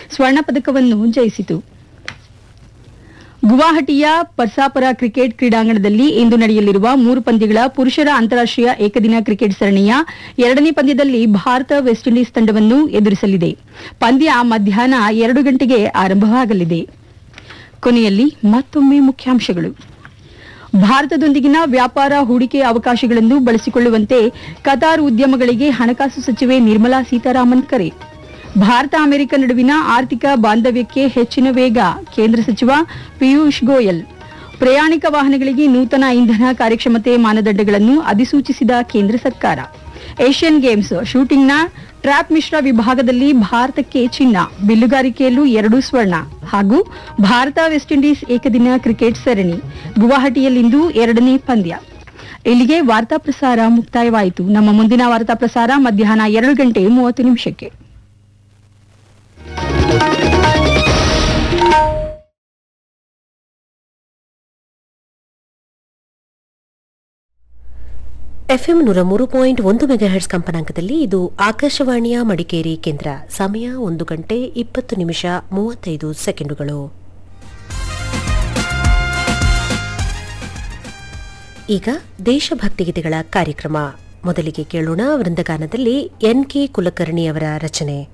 ಸ್ವರ್ಣ ಪದಕವನ್ನು ಜಯಿಸಿತು ಗುವಾಹಟಿಯ ಪರ್ಸಾಪರ ಕ್ರಿಕೆಟ್ ಕ್ರೀಡಾಂಗಣದಲ್ಲಿ ಇಂದು ನಡೆಯಲಿರುವ ಮೂರು ಪಂದ್ಯಗಳ ಪುರುಷರ ಅಂತಾರಾಷ್ಟೀಯ ಏಕದಿನ ಕ್ರಿಕೆಟ್ ಸರಣಿಯ ಎರಡನೇ ಪಂದ್ಯದಲ್ಲಿ ಭಾರತ ವೆಸ್ಟ್ ಇಂಡೀಸ್ ತಂಡವನ್ನು ಎದುರಿಸಲಿದೆ ಪಂದ್ಯ ಮಧ್ಯಾಹ್ನ ಎರಡು ಗಂಟೆಗೆ ಆರಂಭವಾಗಲಿದೆ ಕೊನೆಯಲ್ಲಿ ಮತ್ತೊಮ್ಮೆ ಮುಖ್ಯಾಂಶಗಳು ಭಾರತದೊಂದಿಗಿನ ವ್ಯಾಪಾರ ಹೂಡಿಕೆ ಅವಕಾಶಗಳನ್ನು ಬಳಸಿಕೊಳ್ಳುವಂತೆ ಕತಾರ್ ಉದ್ಯಮಗಳಿಗೆ ಹಣಕಾಸು ಸಚಿವೆ ನಿರ್ಮಲಾ ಸೀತಾರಾಮನ್ ಕರೆ ಭಾರತ ಅಮೆರಿಕ ನಡುವಿನ ಆರ್ಥಿಕ ಬಾಂಧವ್ಯಕ್ಕೆ ಹೆಚ್ಚಿನ ವೇಗ ಕೇಂದ್ರ ಸಚಿವ ಪಿಯೂಷ್ ಗೋಯಲ್ ಪ್ರಯಾಣಿಕ ವಾಹನಗಳಿಗೆ ನೂತನ ಇಂಧನ ಕಾರ್ಯಕ್ಷಮತೆ ಮಾನದಂಡಗಳನ್ನು ಅಧಿಸೂಚಿಸಿದ ಕೇಂದ್ರ ಸರ್ಕಾರ ಏಷ್ಯನ್ ಗೇಮ್ಸ್ ಶೂಟಿಂಗ್ನ ಟ್ರ್ಯಾಪ್ ಮಿಶ್ರ ವಿಭಾಗದಲ್ಲಿ ಭಾರತಕ್ಕೆ ಚಿನ್ನ ಬಿಲ್ಲುಗಾರಿಕೆಯಲ್ಲೂ ಎರಡು ಸ್ವರ್ಣ ಹಾಗೂ ಭಾರತ ವೆಸ್ಟ್ ಇಂಡೀಸ್ ಏಕದಿನ ಕ್ರಿಕೆಟ್ ಸರಣಿ ಗುವಾಹಟಿಯಲ್ಲಿಂದು ಎರಡನೇ ಪಂದ್ಯ ಇಲ್ಲಿಗೆ ವಾರ್ತಾ ಪ್ರಸಾರ ಮುಕ್ತಾಯವಾಯಿತು ನಮ್ಮ ಮುಂದಿನ ವಾರ್ತಾ ಪ್ರಸಾರ ಮಧ್ಯಾಹ್ನ ಎರಡು ಗಂಟೆ ಮೂವತ್ತು ನಿಮಿಷಕ್ಕೆ ಎಫ್ಎಂ ನೂರ ಮೂರು ಪಾಯಿಂಟ್ ಒಂದು ಮೆಗಾಹೆಟ್ಸ್ ಕಂಪನಾಂಕದಲ್ಲಿ ಇದು ಆಕಾಶವಾಣಿಯ ಮಡಿಕೇರಿ ಕೇಂದ್ರ ಸಮಯ ಒಂದು ಗಂಟೆ ಇಪ್ಪತ್ತು ನಿಮಿಷ ಮೂವತ್ತೈದು ಸೆಕೆಂಡುಗಳು ಈಗ ದೇಶಭಕ್ತಿ ಗೀತೆಗಳ ಕಾರ್ಯಕ್ರಮ ಮೊದಲಿಗೆ ಕೇಳೋಣ ವೃಂದಗಾನದಲ್ಲಿ ಎನ್ ಕೆ ಕುಲಕರ್ಣಿ ಅವರ ರಚನೆ